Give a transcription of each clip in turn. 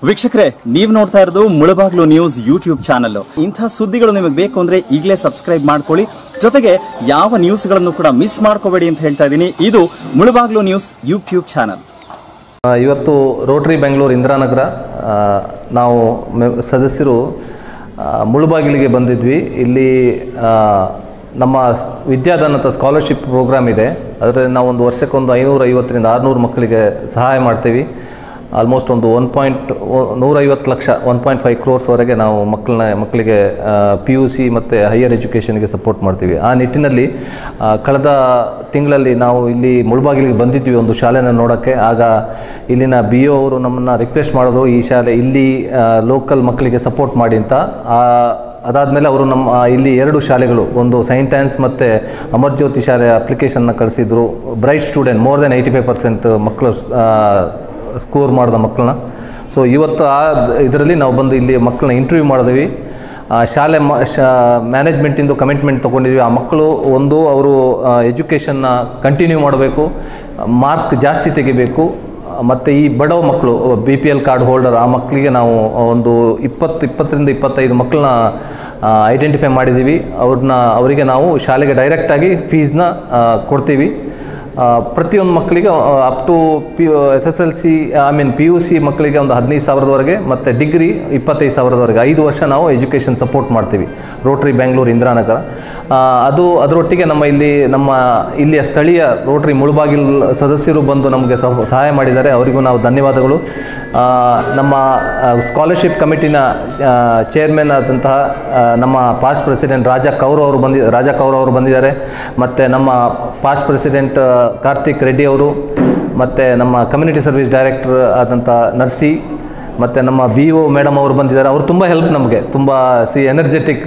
ವೀಕ್ಷಕರೇ ನೀವು ನೋಡ್ತಾ ಇರೋದು ಮುಳಬಾಗ್ಲು ನ್ಯೂಸ್ ಯೂಟ್ಯೂಬ್ ಚಾನಲ್ ಇಂಥ ಸುದ್ದಿಗಳು ನಿಮಗೆ ಬೇಕು ಅಂದ್ರೆ ಈಗಲೇ ಸಬ್ಸ್ಕ್ರೈಬ್ ಮಾಡ್ಕೊಳ್ಳಿ ಜೊತೆಗೆ ಯಾವ ನ್ಯೂಸ್ಗಳನ್ನು ಕೂಡ ಮಿಸ್ ಮಾಡ್ಕೋಬೇಡಿ ಅಂತ ಹೇಳ್ತಾ ಇದ್ದೀನಿ ಇದು ಮುಳಬಾಗ್ಲು ನ್ಯೂಸ್ ಯೂಟ್ಯೂಬ್ ಚಾನಲ್ ಆ, ಇವತ್ತು ರೋಟರಿ ಬೆಂಗಳೂರು ಇಂದಿರಾನಗರ ಆ, ನಾವು ಮೆ- ಸದಸ್ಯರು ಆ, ಮುಳುಬಾಗಿಲಿಗೆ ಬಂದಿದ್ವಿ ಇಲ್ಲಿ ಆ, ನಮ್ಮ ಸ್- ವಿದ್ಯಾದಾನದ ಸ್ಕಾಲರ್ಶಿಪ್ ಪ್ರೋಗ್ರಾಮ್ ಇದೆ ಅದರಲ್ಲಿ ನಾವು ಒಂದು ವರ್ಷಕ್ಕೊಂದು ಐನೂರ ಐವತ್ತರಿಂದ ಆರುನೂರು ಮಕ್ಕಳಿಗೆ ಸಹಾಯ ಮಾಡ್ತೀವಿ ಆಲ್ಮೋಸ್ಟ್ ಒಂದು ಒನ್ ಪಾಯಿಂಟ್ ನೂರೈವತ್ತು ಲಕ್ಷ ಒನ್ ಪಾಯಿಂಟ್ ಫೈವ್ ಕ್ರೋರ್ಸ್ವರೆಗೆ ನಾವು ಮಕ್ಕಳನ್ನ ಮಕ್ಕಳಿಗೆ ಪಿ ಯು ಸಿ ಮತ್ತು ಹೈಯರ್ ಎಜುಕೇಷನ್ಗೆ ಸಪೋರ್ಟ್ ಮಾಡ್ತೀವಿ ಆ ನಿಟ್ಟಿನಲ್ಲಿ ಆ, ಕಳೆದ ತಿಂಗಳಲ್ಲಿ ನಾವು ಇಲ್ಲಿ ಮುಳುಬಾಗಿಲಿಗೆ ಬಂದಿದ್ವಿ ಒಂದು ಶಾಲೆನ ನೋಡೋಕ್ಕೆ ಆಗ ಇಲ್ಲಿನ ಬಿ ಒ ಅವರು ನಮ್ಮನ್ನು ರಿಕ್ವೆಸ್ಟ್ ಮಾಡಿದ್ರು ಈ ಶಾಲೆ ಇಲ್ಲಿ ಲೋಕಲ್ ಮಕ್ಕಳಿಗೆ ಸಪೋರ್ಟ್ ಮಾಡಿ ಅಂತ ಆ, ಅದಾದಮೇಲೆ ಅವರು ನಮ್ಮ ಆ, ಇಲ್ಲಿ ಎರಡು ಶಾಲೆಗಳು ಒಂದು ಸೈಂಟ್ ಆನ್ಸ್ ಮತ್ತು ಅಮರ್ಜ್ಯೋತಿ ಶಾಲೆ ಅಪ್ಲಿಕೇಶನ್ನ ಕಳಿಸಿದ್ರು bright student more than eighty five percent ಮಕ್ಕಳು ಸ್ಕೋರ್ ಮಾಡಿದ ಮಕ್ಕಳನ್ನ ಸೊ ಇವತ್ತು ಆ ಇದರಲ್ಲಿ ನಾವು ಬಂದು ಇಲ್ಲಿ ಮಕ್ಕಳನ್ನ ಇಂಟರ್ವ್ಯೂ ಮಾಡಿದ್ವಿ ಆ ಶಾಲೆ ಮ ಶಾ ಮ್ಯಾನೇಜ್ಮೆಂಟಿಂದು ಕಮಿಟ್ಮೆಂಟ್ ತೊಗೊಂಡಿದ್ವಿ ಆ ಮಕ್ಕಳು ಒಂದು ಅವರು ಎಜುಕೇಷನ್ನ ಕಂಟಿನ್ಯೂ ಮಾಡಬೇಕು ಮಾರ್ಕ್ ಜಾಸ್ತಿ ತೆಗಿಬೇಕು ಮತ್ತು ಈ ಬಡವ ಮಕ್ಕಳು B P L card holder ಆ ಮಕ್ಕಳಿಗೆ ನಾವು ಒಂದು ಇಪ್ಪತ್ತು ಇಪ್ಪತ್ತರಿಂದ ಇಪ್ಪತ್ತೈದು ಮಕ್ಕಳನ್ನ ಐಡೆಂಟಿಫೈ ಮಾಡಿದ್ದೀವಿ ಅವ್ರನ್ನ ಅವರಿಗೆ ನಾವು ಶಾಲೆಗೆ ಡೈರೆಕ್ಟಾಗಿ ಫೀಸ್ನ ಕೊಡ್ತೀವಿ ಆ, ಪ್ರತಿಯೊಂದು ಮಕ್ಕಳಿಗೆ up to P S S L C I mean P U C ಮಕ್ಕಳಿಗೆ ಒಂದು ಹದಿನೈದು ಸಾವಿರದವರೆಗೆ ಮತ್ತು ಡಿಗ್ರಿ ಇಪ್ಪತ್ತೈದು ಸಾವಿರದವರೆಗೆ ಐದು ವರ್ಷ ನಾವು ಎಜುಕೇಷನ್ ಸಪೋರ್ಟ್ ಮಾಡ್ತೀವಿ ರೋಟ್ರಿ ಬೆಂಗಳೂರು ಇಂದಿರಾನಗರ ಆ, ಅದು ಅದರೊಟ್ಟಿಗೆ ನಮ್ಮ ಇಲ್ಲಿ ನಮ್ಮ ಇಲ್ಲಿಯ ಸ್ಥಳೀಯ ರೋಟ್ರಿ ಮುಳುಬಾಗಿಲ್ ಸದಸ್ಯರು ಬಂದು ನಮಗೆ ಸಹ- ಸಹಾಯ ಮಾಡಿದ್ದಾರೆ ಅವರಿಗೂ ನಾವು ಧನ್ಯವಾದಗಳು ಆ, ನಮ್ಮ ಸ್ಕಾಲರ್ಶಿಪ್ ಕಮಿಟಿನ ಚೇರ್ಮನ್ ಆದಂತಹ ಆ, ನಮ್ಮ ಪಾಸ್ಟ್ ಪ್ರೆಸಿಡೆಂಟ್ ರಾಜಾ ಕೌರ್ ಅವರು ಬಂದಿ ರಾಜಾ ಕೌರ್ ಅವರು ಬಂದಿದ್ದಾರೆ ಮತ್ತು ನಮ್ಮ ಪಾಸ್ಟ್ ಪ್ರೆಸಿಡೆಂಟ್ ಕಾರ್ತಿಕ್ ರೆಡ್ಡಿ ಅವರು ಮತ್ತು ನಮ್ಮ ಕಮ್ಯುನಿಟಿ ಸರ್ವಿಸ್ ಡೈರೆಕ್ಟರ್ ಆದಂಥ ನರ್ಸಿ ಮತ್ತು ನಮ್ಮ ಬಿ ಒ ಮೇಡಮ್ ಅವರು ಬಂದಿದ್ದಾರೆ ಅವರು ತುಂಬ ಹೆಲ್ಪ್ ನಮಗೆ ತುಂಬ ಸಿ ಎನರ್ಜೆಟಿಕ್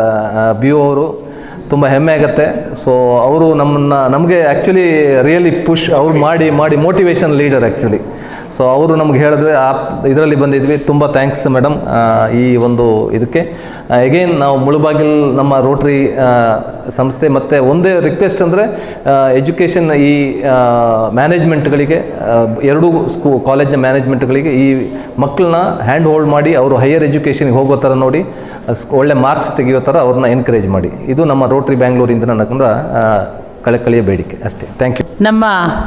ಬಿ ಒ ಅವರು ತುಂಬ ಹೆಮ್ಮೆ ಆಗುತ್ತೆ ಸೊ ಅವರು ನಮ್ಮನ್ನು ನಮಗೆ ಆ್ಯಕ್ಚುಲಿ ರಿಯಲಿ ಪುಷ್ ಅವ್ರು ಮಾಡಿ ಮಾಡಿ ಮೋಟಿವೇಶನ್ ಲೀಡರ್ ಆ್ಯಕ್ಚುಲಿ ಸೊ ಅವರು ನಮ್ಗೆ ಹೇಳಿದ್ರೆ ಆ ಇದರಲ್ಲಿ ಬಂದಿದ್ವಿ ತುಂಬ ಥ್ಯಾಂಕ್ಸ್ ಮೇಡಮ್ ಈ ಒಂದು ಇದಕ್ಕೆ ಎಗೈನ್ ನಾವು ಮುಳುಬಾಗಿಲ್ ನಮ್ಮ ರೋಟ್ರಿ ಸಂಸ್ಥೆ ಮತ್ತು ಒಂದೇ ರಿಕ್ವೆಸ್ಟ್ ಅಂದರೆ ಎಜುಕೇಷನ್ ಈ ಮ್ಯಾನೇಜ್ಮೆಂಟ್ಗಳಿಗೆ ಎರಡೂ ಸ್ಕೂ ಕಾಲೇಜ್ನ ಮ್ಯಾನೇಜ್ಮೆಂಟ್ಗಳಿಗೆ ಈ ಮಕ್ಕಳನ್ನ ಹ್ಯಾಂಡ್ ಹೋಲ್ಡ್ ಮಾಡಿ ಅವರು ಹೈಯರ್ ಎಜುಕೇಷನ್ಗೆ ಹೋಗೋ ಥರ ನೋಡಿ ಅಸ್- ಒಳ್ಳೆ ಮಾರ್ಕ್ಸ್ ತೆಗೆಯೋ ಥರ ಅವ್ರನ್ನ ಎನ್ಕರೇಜ್ ಮಾಡಿ ಇದು ನಮ್ಮ ರೋಟ್ರಿ ಬ್ಯಾಂಗ್ಳೂರಿಂದ ನನ್ನ ಕಳಕಳಿಯ ಬೇಡಿಕೆ ಅಷ್ಟೇ ಥ್ಯಾಂಕ್ ಯು ನಮ್ಮ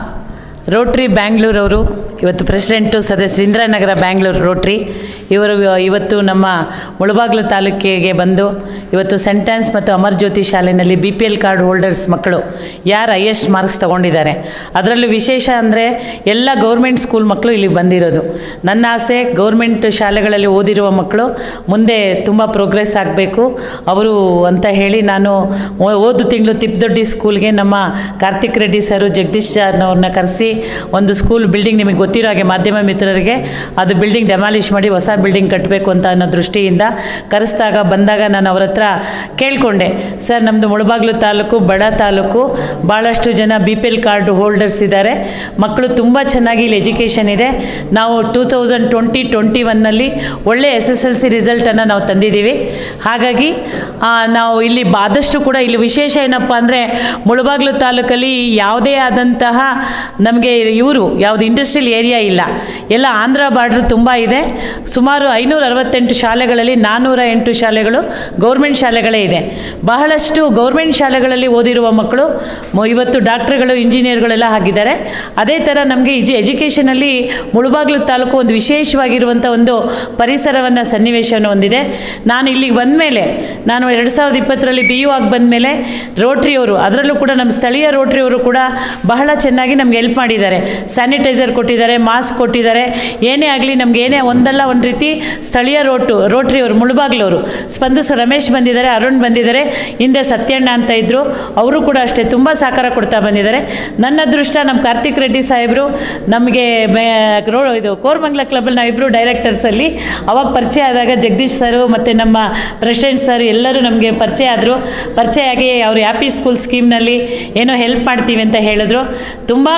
ರೋಟ್ರಿ ಬ್ಯಾಂಗ್ಳೂರವರು ಇವತ್ತು ಪ್ರೆಸಿಡೆಂಟು ಸದಸ್ಯ ಇಂದಿರಾನಗರ ಬ್ಯಾಂಗ್ಳೂರು ರೋಟ್ರಿ ಇವರು ಇವತ್ತು ನಮ್ಮ ಮುಳಬಾಗಿಲು ತಾಲೂಕಿಗೆ ಬಂದು ಇವತ್ತು ಸೆಂಟೆನ್ಸ್ ಮತ್ತು ಅಮರ್ಜ್ಯೋತಿ ಶಾಲೆಯಲ್ಲಿ B P L card holders ಮಕ್ಕಳು ಯಾರು ಹೈಯೆಸ್ಟ್ ಮಾರ್ಕ್ಸ್ ತೊಗೊಂಡಿದ್ದಾರೆ ಅದರಲ್ಲೂ ವಿಶೇಷ ಅಂದರೆ ಎಲ್ಲ ಗೌರ್ಮೆಂಟ್ ಸ್ಕೂಲ್ ಮಕ್ಕಳು ಇಲ್ಲಿಗೆ ಬಂದಿರೋದು ನನ್ನ ಆಸೆ ಗೌರ್ಮೆಂಟ್ ಶಾಲೆಗಳಲ್ಲಿ ಓದಿರುವ ಮಕ್ಕಳು ಮುಂದೆ ತುಂಬ ಪ್ರೋಗ್ರೆಸ್ ಆಗಬೇಕು ಅವರು ಅಂತ ಹೇಳಿ ನಾನು ಓ- ಹೋದ ತಿಂಗಳು ತಿಪ್ಪದೊಡ್ಡಿ ಸ್ಕೂಲ್ಗೆ ನಮ್ಮ ಕಾರ್ತಿಕ್ ರೆಡ್ಡಿ ಸರು ಜಗದೀಶ್ ಅವ್ರನ್ನ ಕರೆಸಿ ಒಂದು ಸ್ಕೂಲ್ ಬಿಲ್ಡಿಂಗ್ ನಿಮಗೆ ಗೊತ್ತಿರೋ ಹಾಗೆ ಮಾಧ್ಯಮ ಮಿತ್ರರಿಗೆ ಅದು ಬಿಲ್ಡಿಂಗ್ ಡೆಮಾಲಿಷ್ ಮಾಡಿ ಹೊಸ ಬಿಲ್ಡಿಂಗ್ ಕಟ್ಟಬೇಕು ಅಂತ ಅನ್ನೋ ದೃಷ್ಟಿಯಿಂದ ಕರೆಸಿದಾಗ ಬಂದಾಗ ನಾನು ಅವ್ರ ಹತ್ರ ಕೇಳಿಕೊಂಡೆ ಸರ್ ನಮ್ಮದು ಮುಳಬಾಗ್ಲು ತಾಲೂಕು ಬಡ ತಾಲೂಕು ಭಾಳಷ್ಟು ಜನ B P L card holders ಇದ್ದಾರೆ ಮಕ್ಕಳು ತುಂಬ ಚೆನ್ನಾಗಿ ಇಲ್ಲಿ ಎಜುಕೇಷನ್ ಇದೆ ನಾವು ಟೂ ತೌಸಂಡ್ ಟ್ವೆಂಟಿ ಟ್ವೆಂಟಿ ಒನ್ನಲ್ಲಿ ಒಳ್ಳೆ ಎಸ್ ಎಸ್ ಎಲ್ ಸಿ ರಿಸಲ್ಟನ್ನು ನಾವು ತಂದಿದ್ದೀವಿ ಹಾಗಾಗಿ ಆ, ನಾವು ಇಲ್ಲಿ ಬ- ಆದಷ್ಟು ಕೂಡ ಇಲ್ಲಿ ವಿಶೇಷ ಏನಪ್ಪ ಅಂದರೆ ಮುಳಬಾಗ್ಲು ತಾಲೂಕಲ್ಲಿ ಯಾವುದೇ ಆದಂತಹ ನಮಗೆ ಇವರು ಯಾವುದು ಇಂಡಸ್ಟ್ರಿಯಲ್ ಏರಿಯಾ ಇಲ್ಲ ಎಲ್ಲ ಆಂಧ್ರ ಬಾರ್ಡ್ರ್ ತುಂಬ ಇದೆ ಸುಮಾರು ಐನೂರ ಅರವತ್ತೆಂಟು ಶಾಲೆಗಳಲ್ಲಿ ನಾನ್ನೂರ ಎಂಟು ಶಾಲೆಗಳು ಗೌರ್ಮೆಂಟ್ ಶಾಲೆಗಳೇ ಇದೆ ಬಹಳಷ್ಟು ಗೌರ್ಮೆಂಟ್ ಶಾಲೆಗಳಲ್ಲಿ ಓದಿರುವ ಮಕ್ಕಳು ಮ- ಇವತ್ತು ಡಾಕ್ಟ್ರುಗಳು ಇಂಜಿನಿಯರ್ಗಳೆಲ್ಲ ಆಗಿದ್ದಾರೆ ಅದೇ ಥರ ನಮಗೆ ಇಜು ಎಜುಕೇಷನಲ್ಲಿ ಮುಳುಬಾಗ್ಲು ತಾಲೂಕು ಒಂದು ವಿಶೇಷವಾಗಿರುವಂಥ ಒಂದು ಪರಿಸರವನ್ನು ಸನ್ನಿವೇಶವನ್ನು ಹೊಂದಿದೆ ನಾನು ಇಲ್ಲಿಗೆ ಬಂದ ಮೇಲೆ ನಾನು ಎರಡು ಸಾವಿರದ ಇಪ್ಪತ್ತರಲ್ಲಿ ಬಿ ಯು ಆಗಿ ಬಂದಮೇಲೆ ರೋಟ್ರಿಯವರು ಅದರಲ್ಲೂ ಕೂಡ ನಮ್ಮ ಸ್ಥಳೀಯ ರೋಟ್ರಿಯವರು ಕೂಡ ಬಹಳ ಚೆನ್ನಾಗಿ ನಮ್ಗೆ ಹೆಲ್ಪ್ ಮಾಡಿದ್ದಾರೆ ಸ್ಯಾನಿಟೈಸರ್ ಕೊಟ್ಟಿದ್ದಾರೆ ಮಾಸ್ಕ್ ಕೊಟ್ಟಿದ್ದಾರೆ ಏನೇ ಆಗಲಿ ನಮ್ಗೆ ಏನೇ ಒಂದಲ್ಲ ಒಂದು ರೀತಿ ಸ್ಥಳೀಯ ರೋಟು ರೋಟ್ರಿಯವರು ಮುಳುಬಾಗ್ಲವರು ಸ್ಪಂದಿಸು ರಮೇಶ್ ಬಂದಿದ್ದಾರೆ ಅರುಣ್ ಬಂದಿದ್ದಾರೆ ಹಿಂದೆ ಸತ್ಯಣ್ಣ ಅಂತ ಇದ್ದರು ಅವರು ಕೂಡ ಅಷ್ಟೇ ತುಂಬ ಸಹಕಾರ ಕೊಡ್ತಾ ಬಂದಿದ್ದಾರೆ ನನ್ನ ಅದೃಷ್ಟ ನಮ್ಮ ಕಾರ್ತಿಕ್ ರೆಡ್ಡಿ ಸಾಹೇಬರು ನಮಗೆ ರೋ ಇದು ಕೋರ್ಮಂಗ್ಲ ಕ್ಲಬ್ಬಲ್ಲಿ ನಾವಿಬ್ಬರು ಡೈರೆಕ್ಟರ್ಸಲ್ಲಿ ಅವಾಗ ಪರಿಚಯ ಆದಾಗ ಜಗದೀಶ್ ಸರು ಮತ್ತು ನಮ್ಮ ಪ್ರೆಸಿಡೆಂಟ್ ಸರ್ ಎಲ್ಲರೂ ನಮಗೆ ಪರಿಚಯ ಆದರು ಪರಿಚಯ ಆಗಿ ಅವರು ಹ್ಯಾಪಿ ಸ್ಕೂಲ್ ಸ್ಕೀಮ್ನಲ್ಲಿ ಏನೋ ಹೆಲ್ಪ್ ಮಾಡ್ತೀವಿ ಅಂತ ಹೇಳಿದ್ರು ತುಂಬ ಖುಷಿ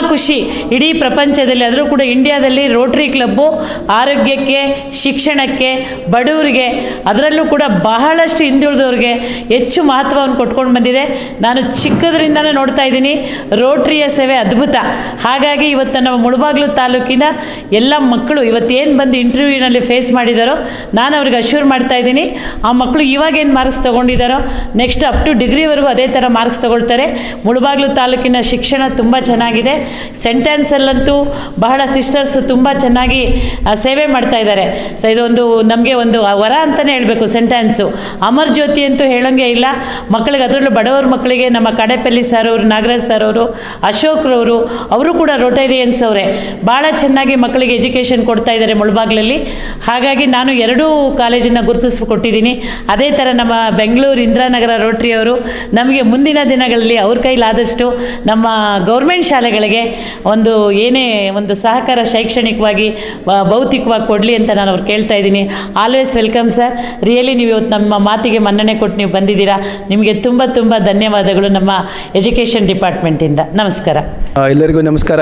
ಇಡೀ ಪ್ರಪಂಚದಲ್ಲಿ ಅದರಲ್ಲೂ ಕೂಡ ಇಂಡಿಯಾದಲ್ಲಿ ರೋಟ್ರಿ ಕ್ಲಬ್ಬು ಆರೋಗ್ಯಕ್ಕೆ ಶಿಕ್ಷಣಕ್ಕೆ ಬಡವರಿಗೆ ಅದರಲ್ಲೂ ಕೂಡ ಬಹಳಷ್ಟು ಹಿಂದುಳಿದವ್ರಿಗೆ ಹೆಚ್ಚು ಮಹತ್ವವನ್ನು ಕೊಟ್ಕೊಂಡು ಬಂದಿದೆ ನಾನು ಚಿಕ್ಕದ್ರಿಂದನೇ ನೋಡ್ತಾ ಇದ್ದೀನಿ ರೋಟ್ರಿಯ ಸೇವೆ ಅದ್ಭುತ ಹಾಗಾಗಿ ಇವತ್ತು ನಮ್ಮ ಮುಳಬಾಗಿಲು ತಾಲೂಕಿನ ಎಲ್ಲ ಮಕ್ಕಳು ಇವತ್ತೇನು ಬಂದು ಇಂಟರ್ವ್ಯೂನಲ್ಲಿ ಫೇಸ್ ಮಾಡಿದಾರೋ ನಾನು ಅವ್ರಿಗೆ ಅಶ್ಯೂರ್ ಮಾಡ್ತಾ ಇದ್ದೀನಿ ಆ ಮಕ್ಕಳು ಇವಾಗೇನು ಮಾರ್ಕ್ಸ್ ತೊಗೊಂಡಿದ್ದಾರೋ ನೆಕ್ಸ್ಟ್ ಅಪ್ ಟು ಡಿಗ್ರಿವರೆಗೂ ಅದೇ ಥರ ಮಾರ್ಕ್ಸ್ ತೊಗೊಳ್ತಾರೆ ಮುಳಬಾಗಿಲು ತಾಲೂಕಿನ ಶಿಕ್ಷಣ ತುಂಬ ಚೆನ್ನಾಗಿದೆ ಸೆಂಟೆನ್ಸಲ್ಲಂತೂ ಬಹಳ ಸಿಸ್ಟರ್ಸು ತುಂಬ ಚೆನ್ನಾಗಿ ಆ, ಸೇವೆ ಮಾಡ್ತಾ ಇದ್ದಾರೆ ಸೊ ಇದೊಂದು ನಮಗೆ ಒಂದು ವರ ಅಂತಲೇ ಹೇಳಬೇಕು ಸೆಂಟೆನ್ಸು ಅಮರ್ ಜ್ಯೋತಿ ಅಂತೂ ಹೇಳೋಂಗೆ ಇಲ್ಲ ಮಕ್ಕಳಿಗೆ ಅದರಲ್ಲೂ ಬಡವರ ಮಕ್ಕಳಿಗೆ ನಮ್ಮ ಕಡೆಪಲ್ಲಿ ಸರ್ ಅವರು ನಾಗರಾಜ್ ಸರ್ ಅವರು ಅಶೋಕ್ರವರು ಅವರು ಕೂಡ ರೋಟೇರಿಯನ್ಸ್ ಅವರೇ ಭಾಳ ಚೆನ್ನಾಗಿ ಮಕ್ಕಳಿಗೆ ಎಜುಕೇಷನ್ ಕೊಡ್ತಾ ಇದ್ದಾರೆ ಮುಳಬಾಗ್ಲಲ್ಲಿ ಹಾಗಾಗಿ ನಾನು ಎರಡೂ ಕಾಲೇಜನ್ನು ಗುರುತಿಸ್ಕೊಟ್ಟಿದ್ದೀನಿ ಅದೇ ಥರ ನಮ್ಮ ಬೆಂಗಳೂರು ಇಂದಿರಾನಗರ ರೋಟ್ರಿ ಅವರು ನಮಗೆ ಮುಂದಿನ ದಿನಗಳಲ್ಲಿ ಅವ್ರ ಕೈಲಾದಷ್ಟು ನಮ್ಮ ಗೌರ್ಮೆಂಟ್ ಶಾಲೆಗಳಿಗೆ ಒಂದು ಏನೇ ಒಂದು ಸಹಕಾರ ಶೈಕ್ಷಣಿಕವಾಗಿ ಬ- ಭೌತಿಕವಾಗಿ ಕೊಡಲಿ ಅಂತ ನಾನು ಅವ್ರು ಕೇಳ್ತಾ ಇದ್ದೀನಿ ಆಲ್ವೇಸ್ ವೆಲ್ಕಮ್ ಸರ್ ರಿಯಲಿ ನೀವು ಇವತ್ತು ನಮ್ಮ ಮಾತಿಗೆ ಮನ್ನಣೆ ಕೊಟ್ಟು ನೀವು ಬಂದಿದ್ದೀರಾ ನಿಮಗೆ ತುಂಬ ತುಂಬ ಧನ್ಯವಾದಗಳು ನಮ್ಮ ಎಜುಕೇಷನ್ ಡಿಪಾರ್ಟ್ಮೆಂಟಿಂದ ನಮಸ್ಕಾರ ಆ, ಎಲ್ಲರಿಗೂ ನಮಸ್ಕಾರ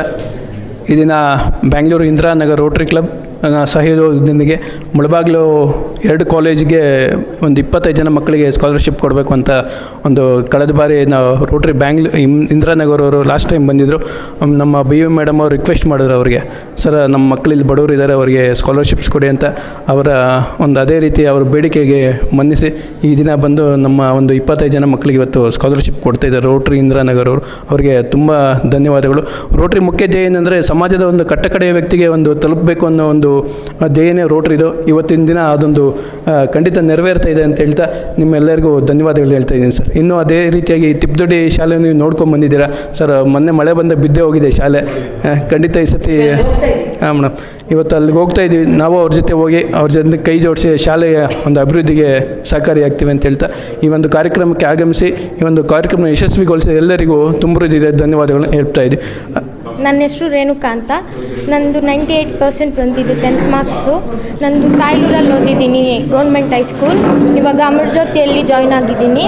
ಈ ದಿನ ಬ್ಯಾಂಗ್ಳೂರು ಇಂದಿರಾನಗರ್ ರೋಟ್ರಿ ಕ್ಲಬ್ ನ ಸಹಯೋಗದೊಂದಿಗೆ ಮುಳಬಾಗಿಲು ಎರಡು ಕಾಲೇಜಿಗೆ ಒಂದು ಇಪ್ಪತ್ತೈದು ಜನ ಮಕ್ಕಳಿಗೆ ಸ್ಕಾಲರ್ಶಿಪ್ ಕೊಡಬೇಕು ಅಂತ ಒಂದು ಕಳೆದ ಬಾರಿ ನಾವು ರೋಟ್ರಿ ಬ್ಯಾಂಗ್ಲೂ ಇಂದಿರಾನಗರ್ ಅವರು ಲಾಸ್ಟ್ ಟೈಮ್ ಬಂದಿದ್ದರು ಮ್, ನಮ್ಮ ಬಿ ಯು ಮೇಡಮ್ ಅವರು ರಿಕ್ವೆಸ್ಟ್ ಮಾಡಿದ್ರು ಅವರಿಗೆ ಸರ್ ನಮ್ಮ ಮಕ್ಕಳು ಇಲ್ಲಿ ಬಡವರು ಇದ್ದಾರೆ ಅವರಿಗೆ ಸ್ಕಾಲರ್ಶಿಪ್ಸ್ ಕೊಡಿ ಅಂತ ಅವರ ಒಂದು ಅದೇ ರೀತಿ ಅವರ ಬೇಡಿಕೆಗೆ ಮನ್ನಿಸಿ ಈ ದಿನ ಬಂದು ನಮ್ಮ ಒಂದು ಇಪ್ಪತ್ತೈದು ಜನ ಮಕ್ಕಳಿಗೆ ಇವತ್ತು ಸ್ಕಾಲರ್ಶಿಪ್ ಕೊಡ್ತಾ ಇದ್ದಾರೆ ರೋಟ್ರಿ ಇಂದಿರಾನಗರ್ ಅವರು ಅವರಿಗೆ ತುಂಬ ಧನ್ಯವಾದಗಳು ರೋಟ್ರಿ ಮುಖ್ಯ ಧ್ಯೇಯ ಏನಂದರೆ ಸಮಾಜದ ಒಂದು ಕಟ್ಟಕಡೆಯ ವ್ಯಕ್ತಿಗೆ ಒಂದು ತಲುಪಬೇಕು ಅನ್ನೋ ಒಂದು ಆ, ಧ್ಯೇಯನೇ ರೋಟ್ರಿದು ಇವತ್ತಿನ ದಿನ ಅದೊಂದು ಆ, ಖಂಡಿತ ನೆರವೇರ್ತಾ ಇದೆ ಅಂತ ಹೇಳ್ತಾ ನಿಮ್ಮೆಲ್ಲರಿಗೂ ಧನ್ಯವಾದಗಳು ಹೇಳ್ತಾ ಇದ್ದೀನಿ ಸರ್ ಇನ್ನೂ ಅದೇ ರೀತಿಯಾಗಿ ತಿಪ್ದೊಡ್ಡಿ ಶಾಲೆ ನೀವು ನೋಡ್ಕೊಂಡು ಬಂದಿದ್ದೀರಾ ಸರ್ ಮೊನ್ನೆ ಮಳೆ ಬಂದ ಬಿದ್ದೇ ಹೋಗಿದೆ ಶಾಲೆ ಆ, ಖಂಡಿತ ಈ ಸತಿ ಹಾಂ ಮೇಡಮ್ ಇವತ್ತು ಅಲ್ಲಿಗೆ ಹೋಗ್ತಾ ಇದ್ದೀವಿ ನಾವು ಅವ್ರ ಜೊತೆ ಹೋಗಿ ಅವ್ರ ಜೊತೆ ಕೈ ಜೋಡಿಸಿ ಶಾಲೆಯ ಒಂದು ಅಭಿವೃದ್ಧಿಗೆ ಸಹಕಾರಿಯಾಗ್ತೀವಿ ಅಂತ ಹೇಳ್ತಾ ಈ ಒಂದು ಕಾರ್ಯಕ್ರಮಕ್ಕೆ ಆಗಮಿಸಿ ಈ ಒಂದು ಕಾರ್ಯಕ್ರಮ ಯಶಸ್ವಿಗೊಳಿಸಿ ಎಲ್ಲರಿಗೂ ತುಂಬಿದೆ ಧನ್ಯವಾದಗಳನ್ನು ಹೇಳ್ತಾ ಇದ್ದೀವಿ ನನ್ನ ಹೆಸರು ರೇಣುಕಾ ಅಂತ ನಂದು ನೈಂಟಿ ಏಯ್ಟ್ ಪರ್ಸೆಂಟ್ ಬಂದಿದೆ ಟೆಂತ್ ಮಾರ್ಕ್ಸು ನಂದು ಕಾಯ್ಲೂರಲ್ಲಿ ಓದಿದ್ದೀನಿ ಗೌರ್ಮೆಂಟ್ ಹೈಸ್ಕೂಲ್ ಇವಾಗ ಅಮರ್ಜ್ಯೋತಿಯಲ್ಲಿ ಜಾಯ್ನ್ ಆಗಿದ್ದೀನಿ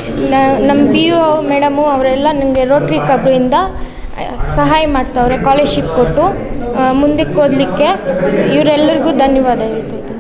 ನ- ನಮ್ಮ ಬಿ ಯು ಮೇಡಮು ಅವರೆಲ್ಲ ನನಗೆ ರೋಟ್ರಿ ಕ್ಲಬ್ಬಿಂದ ಸಹಾಯ ಮಾಡ್ತಾವ್ರೆ ಕಾಲೇಜ್ಶಿಪ್ ಕೊಟ್ಟು ಆ, ಮುಂದಕ್ಕೆ ಓದಲಿಕ್ಕೆ ಇವರೆಲ್ಲರಿಗೂ ಧನ್ಯವಾದ ಹೇಳ್ತಾ ಇದ್ದೀನಿ